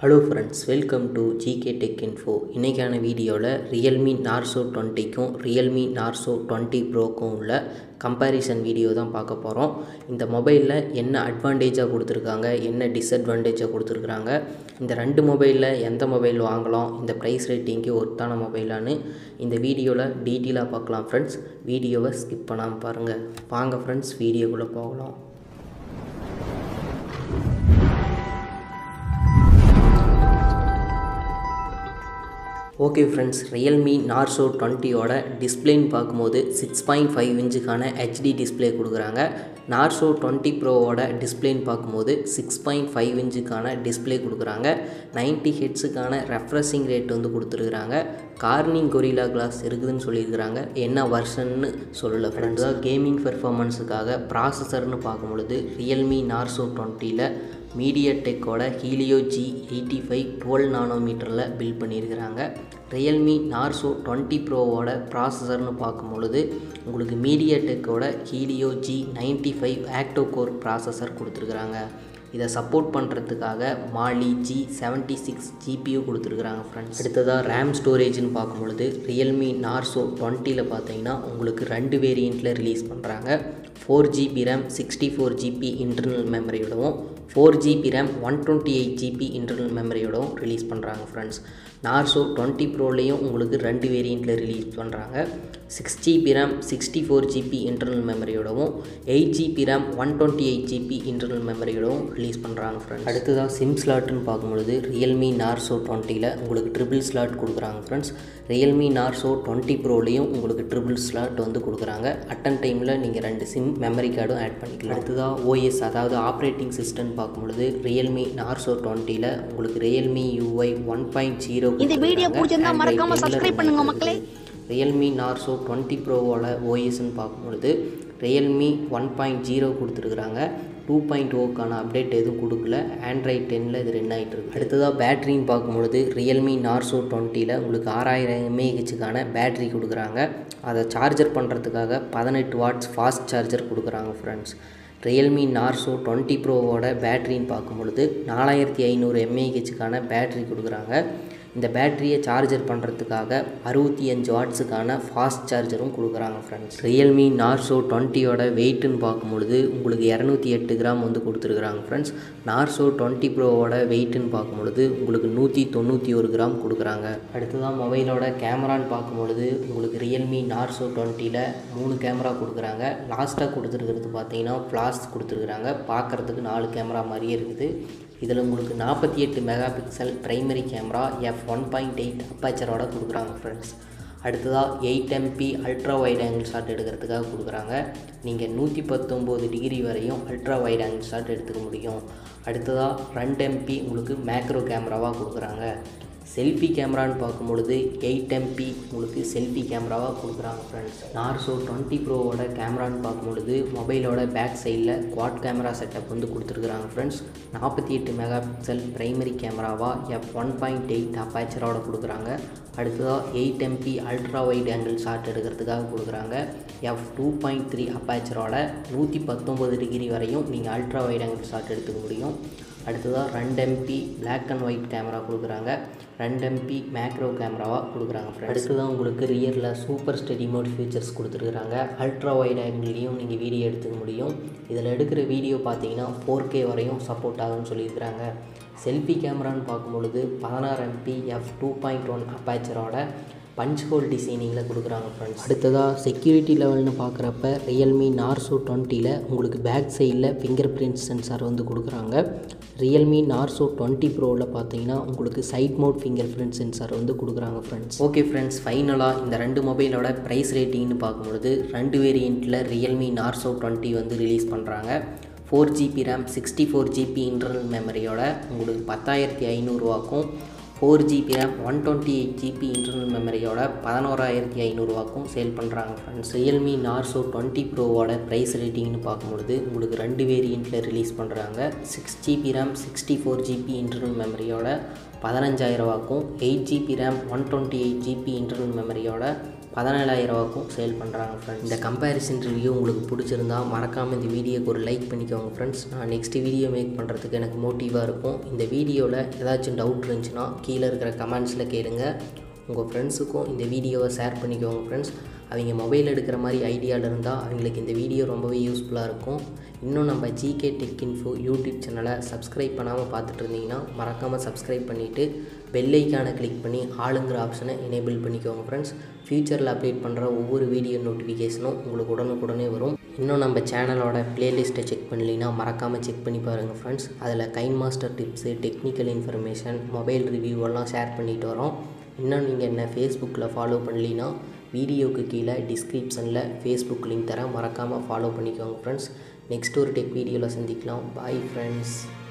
Hello friends welcome to GK tech info இன்றைக்கான வீடியோவில் Realme Narzo டுவெண்ட்டிக்கும் ரியல்மி நார்சோ டுவெண்ட்டி ப்ரோக்கும் உள்ள கம்பேரிசன் வீடியோ தான் பார்க்க போகிறோம் இந்த மொபைலில் என்ன அட்வான்டேஜாக கொடுத்துருக்காங்க என்ன டிஸ்அட்வான்டேஜாக கொடுத்துருக்குறாங்க இந்த ரெண்டு மொபைலில் எந்த மொபைல் வாங்கலாம் இந்த ப்ரைஸ் ரேட்டிங்க்கு ஒர்த்தான மொபைலான்னு இந்த வீடியோவில் டீட்டெயிலாக பார்க்கலாம் ஃப்ரெண்ட்ஸ் வீடியோவை ஸ்கிப் பண்ணாமல் பாருங்கள் வாங்க ஃப்ரெண்ட்ஸ் வீடியோக்குள்ளே போகலாம் ஓகே ஃப்ரெண்ட்ஸ் ரியல்மி நார்சோ டுவெண்ட்டியோட டிஸ்பிளேன்னு பார்க்கும்போது சிக்ஸ் பாயிண்ட் ஃபைவ் இன்ச்சுக்கான ஹெச்டி டிஸ்பிளே கொடுக்குறாங்க நார்சோ டுவெண்ட்டி ப்ரோவோட டிஸ்பிளேன்னு பார்க்கும்போது சிக்ஸ் பாயிண்ட் ஃபைவ் இன்ச்சுக்கான டிஸ்பிளே கொடுக்குறாங்க நைன்ட்டி ஹெட்ஸுக்கான ரெஃப்ரெஷிங் ரேட் வந்து கொடுத்துருக்குறாங்க கார்னிங் கொரிலா கிளாஸ் இருக்குதுன்னு சொல்லியிருக்கிறாங்க என்ன வருஷன்னு சொல்லலை ஃப்ரெண்ட்ஸ் கேமிங் பெர்ஃபார்மன்ஸுக்காக ப்ராசஸர்னு பார்க்கும் பொழுது ரியல்மி நார்சோ டுவெண்ட்டியில் மீடியா டெக்கோட Helio G eighty five twelve நானோமீட்டரில் பில்ட் பண்ணியிருக்கிறாங்க ரியல்மி நார்சோ டுவெண்ட்டி ப்ரோவோட ப்ராசஸர்னு பார்க்கும் பொழுது உங்களுக்கு மீடியா டெக்கோட Helio G ninety five octa core processor கொடுத்துருக்குறாங்க இதை சப்போர்ட் பண்ணுறதுக்காக Mali G seventy six GPU கொடுத்துருக்குறாங்க ஃப்ரெண்ட்ஸ் அடுத்ததாக ரேம் ஸ்டோரேஜ்னு பார்க்கும் பொழுது ரியல்மி நார்சோ டுவெண்ட்டியில் பார்த்தீங்கன்னா உங்களுக்கு ரெண்டு வேரியண்ட்டில் ரிலீஸ் பண்ணுறாங்க four GB RAM sixty four GB internal மெமரியோடவும் four GB RAM one twenty eight GB internal மெமரியோடவும் ரிலீஸ் பண்ணுறாங்க ஃப்ரெண்ட்ஸ் நார்சோ டுவெண்ட்டி ப்ரோலேயும் உங்களுக்கு ரெண்டு வேரியண்ட்டில் ரிலீஸ் பண்ணுறாங்க six GB RAM sixty four GB internal மெமரியோடவும் eight GB RAM one twenty eight GB internal மெமரியோடவும் ரிலீஸ் பண்ணுறாங்க ஃப்ரெண்ட்ஸ் அடுத்ததாக சிம் ஸ்லாட்டுன்னு பார்க்கும்பொழுது ரியல்மி நார்சோ டுவெண்ட்டியில் உங்களுக்கு ட்ரிபிள் ஸ்லாட் கொடுக்குறாங்க ஃப்ரெண்ட்ஸ் ரியல்மி நார்சோ டுவெண்ட்டி ப்ரோலேயும் உங்களுக்கு ட்ரிபிள் ஸ்லாட் வந்து கொடுக்குறாங்க அட்டன் டைமில் நீங்கள் ரெண்டு சிம் மெமரி கார்டும் ஆட் பண்ணிக்கலாம் அடுத்ததாக ஓஎஸ் அதாவது ஆப்ரேட்டிங் சிஸ்டம் பார்க்கும்பொழுது ரியல்மி நார்சோ டுவெண்ட்டியில் உங்களுக்கு Realme UI one point zero இந்த வீடியோ பிடிச்சிருந்தா மறக்காம subscribe பண்ணுங்க மக்களே. ரியல்மி நார்சோ டுவெண்ட்டி ப்ரோவோட ஓஎஸ்ன்னு பார்க்கும்பொழுது ரியல்மி ஒன் பாயிண்ட் ஜீரோ கொடுத்துருக்குறாங்க டூ பாயிண்ட் ஓக்கான அப்டேட் எதுவும் கொடுக்கல ஆண்ட்ராய்ட் டென்னில் இது ரன் ஆகிட்டு இருக்கு அடுத்ததாக பேட்டரின்னு பார்க்கும்பொழுது ரியல்மி நார்சோ டுவெண்ட்டியில் உங்களுக்கு ஆறாயிரம் எம்ஏஹெச்சுக்கான பேட்டரி கொடுக்குறாங்க அதை சார்ஜர் பண்ணுறதுக்காக பதினெட்டு வாட்ஸ் ஃபாஸ்ட் சார்ஜர் கொடுக்குறாங்க ஃப்ரெண்ட்ஸ் ரியல்மி நார்சோ டுவெண்ட்டி ப்ரோவோட பேட்டரின்னு பார்க்கும் பொழுது நாலாயிரத்தி ஐநூறு எம்ஏஹெச்சுக்கான பேட்டரி கொடுக்குறாங்க இந்த பேட்டரியை சார்ஜர் பண்ணுறதுக்காக அறுபத்தி அஞ்சு வாட்ஸுக்கான ஃபாஸ்ட் சார்ஜரும் கொடுக்குறாங்க ஃப்ரெண்ட்ஸ் ரியல்மி நார்சோ டுவெண்ட்டியோட வெயிட்டுன்னு பார்க்கும்பொழுது உங்களுக்கு இரநூத்தி எட்டு கிராம் வந்து கொடுத்துருக்குறாங்க ஃப்ரெண்ட்ஸ் நார்சோ டுவெண்ட்டி ப்ரோவோட வெயிட்டுன்னு பார்க்கும்பொழுது உங்களுக்கு நூற்றி தொண்ணூற்றி ஒரு கிராம் கொடுக்குறாங்க அடுத்ததான் மொபைலோட கேமரான்னு பார்க்கும்பொழுது உங்களுக்கு ரியல்மி நார்சோ டுவெண்ட்டியில் மூணு கேமரா கொடுக்குறாங்க லாஸ்ட்டாக கொடுத்துருக்கிறது பார்த்தீங்கன்னா ஃப்ளாஷ் கொடுத்துருக்குறாங்க பார்க்குறதுக்கு நாலு கேமரா மாதிரியே இருக்குது இதில் உங்களுக்கு நாற்பத்தி எட்டு megapixel primary camera F one point eight அப்பேச்சரோட கொடுக்குறாங்க ஃப்ரெண்ட்ஸ் அடுத்ததாக eight MP ultra wide angle shot எடுக்கிறதுக்காக கொடுக்குறாங்க நீங்கள் நூற்றி பத்தொம்போது டிகிரி வரையும் அல்ட்ரா வைட் ஆங்கிள் ஷாட் எடுத்துக்க முடியும் அடுத்ததாக ரெண்டு எம்பி உங்களுக்கு மேக்ரோ கேமராவாக கொடுக்குறாங்க செல்ஃபி கேமரான்னு பார்க்கும் பொழுது எயிட் எம்பி உங்களுக்கு செல்ஃபி கேமராவாக கொடுக்குறாங்க ஃப்ரெண்ட்ஸ் நார்சோ டுவெண்ட்டி ப்ரோவோட கேமரான்னு பார்க்கும் பொழுது மொபைலோட பேக் சைடில் குவாட் கேமரா செட்டப் வந்து கொடுத்துருக்குறாங்க ஃப்ரெண்ட்ஸ் நாற்பத்தி எட்டு மெகா பிக்சல் ப்ரைமரி கேமராவாக எஃப் ஒன் பாயிண்ட் எயிட் அப்பேச்சரோட கொடுக்குறாங்க அடுத்ததாக eight MP ultra wide angle shot எடுக்கிறதுக்காக கொடுக்குறாங்க எஃப் டூ பாயிண்ட் த்ரீ அப்பேச்சரோட நூற்றி பத்தொம்பது டிகிரி வரையும் நீங்கள் அல்ட்ரா வைட் ஆங்கிள் ஷாட் எடுத்துக்க முடியும் அடுத்ததாக ரெண்டு MP black and white camera கொடுக்குறாங்க ரெண்டு எம்பி மேக்ரோ கேமராவாக கொடுக்குறாங்க ஃப்ரெண்ட்ஸ் அடுத்ததான் உங்களுக்கு ரியரில் சூப்பர் ஸ்டெடி மோட் ஃபீச்சர்ஸ் கொடுத்துருக்குறாங்க அல்ட்ரா வைட் ஆங்கிள்லேயும் நீங்கள் வீடியோ எடுத்துக்க முடியும் இதில் எடுக்கிற வீடியோ பார்த்தீங்கன்னா ஃபோர் கே வரையும் சப்போர்ட் ஆகும்னு சொல்லியிருக்கிறாங்க செல்ஃபி கேமரான்னு பார்க்கும்பொழுது பதினாறு MP F two point one அப்பேச்சரோட பஞ்ச் ஹோல் டிசைனிங்கில் கொடுக்குறாங்க ஃப்ரெண்ட்ஸ் அடுத்ததாக செக்யூரிட்டி லெவல்னு பார்க்குறப்ப ரியல்மி நார்சோ டுவெண்ட்டியில் உங்களுக்கு பேக் சைடில் ஃபிங்கர் பிரிண்ட் சென்சார் வந்து கொடுக்குறாங்க ரியல்மி நார்சோ டுவெண்ட்டி ப்ரோவில் பார்த்தீங்கன்னா உங்களுக்கு side mode fingerprint sensor வந்து கொடுக்குறாங்க ஃப்ரெண்ட்ஸ் ஓகே ஃப்ரெண்ட்ஸ் ஃபைனலாக இந்த ரெண்டு மொபைலோட ப்ரைஸ் ரேட்டிங்னு பார்க்கும்பொழுது ரெண்டு வேரியண்ட்டில் ரியல்மி நார்சோ டுவெண்ட்டி வந்து ரிலீஸ் பண்ணுறாங்க four GB RAM sixty four GB internal மெமரியோட உங்களுக்கு பத்தாயிரத்தி ஐநூறுரூவாக்கும் four GB RAM one twenty eight GB internal மெமரியோட பதினோராயிரத்தி ஐநூறுரூவாக்கும் சேல் பண்ணுறாங்க ஃப்ரெண்ட்ஸ் ரியல்மி நார்சோ டுவெண்ட்டி ப்ரோவோட ப்ரைஸ் ரேட்டிங்னு பார்க்கும்பொழுது உங்களுக்கு ரெண்டு வேரியண்ட்டில் ரிலீஸ் பண்ணுறாங்க six GB RAM sixty four GB internal மெமரியோட பதினஞ்சாயிரரூவாக்கும் eight GB RAM one twenty eight GB internal மெமரியோட பதினேழாயிரம் ரூபாக்கும் சேல் பண்ணுறாங்க ஃப்ரெண்ட்ஸ் இந்த கம்பேரிசன் ரிவ்யூ உங்களுக்கு பிடிச்சிருந்தா மறக்காமல் இந்த வீடியோக்கு ஒரு லைக் பண்ணிக்கோங்க ஃப்ரெண்ட்ஸ் நான் நெக்ஸ்ட் வீடியோ மேக் பண்ணுறதுக்கு எனக்கு மோட்டிவாக இருக்கும் இந்த வீடியோவில் ஏதாச்சும் டவுட் இருந்துச்சுன்னா கீழே இருக்கிற கமெண்ட்ஸில் கேளுங்க உங்கள் ஃப்ரெண்ட்ஸுக்கும் இந்த வீடியோவை ஷேர் பண்ணிக்கோங்க ஃப்ரெண்ட்ஸ் அவங்க மொபைல் எடுக்கிற மாதிரி ஐடியாவில் இருந்தால் அவங்களுக்கு இந்த வீடியோ ரொம்பவே யூஸ்ஃபுல்லாக இருக்கும் இன்னும் நம்ம ஜிகே டெக் இன்ஃபோ யூடியூப் சேனலை சப்ஸ்கிரைப் பண்ணாமல் பார்த்துட்டு இருந்தீங்கன்னா மறக்காமல் சப்ஸ்கிரைப் பண்ணிவிட்டு பெல் ஐக்கானை கிளிக் பண்ணி ஆளுங்கிற ஆப்ஷனை எனேபிள் பண்ணிக்கோங்க ஃப்ரெண்ட்ஸ் ஃப்யூச்சரில் அப்டேட் பண்ணுற ஒவ்வொரு வீடியோ நோட்டிஃபிகேஷனும் உங்களுக்கு உடனுக்குடனே வரும் இன்னும் நம்ம சேனலோட பிளேலிஸ்ட்டை செக் பண்ணலைன்னா மறக்காமல் செக் பண்ணி பாருங்கள் ஃப்ரெண்ட்ஸ் அதில் KineMaster tips technical information mobile review எல்லாம் ஷேர் பண்ணிட்டு வரோம் இன்னும் நீங்கள் என்ன ஃபேஸ்புக்கில் ஃபாலோ பண்ணலினா வீடியோக்கு கீழே டிஸ்கிரிப்ஷனில் ஃபேஸ்புக் லிங்க் தரேன் மறக்காமல் ஃபாலோ பண்ணிக்கோங்க ஃப்ரெண்ட்ஸ் நெக்ஸ்ட் ஒரு டெக் வீடியோவில் சந்திக்கலாம் பாய் ஃப்ரெண்ட்ஸ்